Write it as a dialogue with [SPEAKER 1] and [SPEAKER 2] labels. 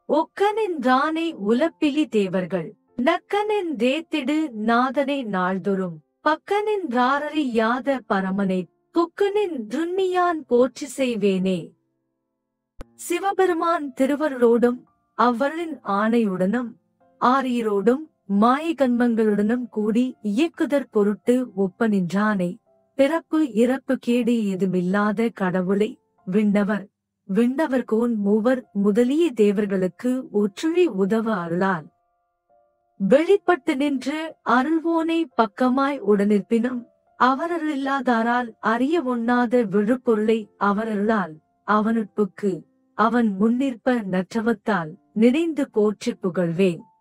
[SPEAKER 1] ஒக்கனின் ரானை உலப்பிலி தேவர்கள் நக்கனின் தேத்திடு நாதனை நாள்தொறும் பக்கனின் ராரறி யாத பரமனை புக்கனின் துன்னியான் போற்றி செய்வேனே சிவபெருமான் திருவருளோடும் அவரின் ஆணையுடனும் ஆரியரோடும் மாயகன்மங்களுடனும் கூடி இயக்குதற் பொருட்டு ஒப்ப நின்றானை பிறப்பு இறப்பு கேடு ஏதுமில்லாத கடவுளை விண்ணவர் விண்ணவர் கோன் மூவர் முதலிய தேவர்களுக்கு ஒற்றுழி உதவ அருளால் வெளிப்பட்டு நின்று அருள்வோனை பக்கமாய் உடனிருப்பினும் அவரருளில்லாதாரால் அறிய ஒண்ணாத விழுப்பொருளை அவரருளால் அவனுட்புக்கு அவன் முன்னிற்ப நற்றவத்தால் நினைந்து போற்றிப் புகழ்வேன்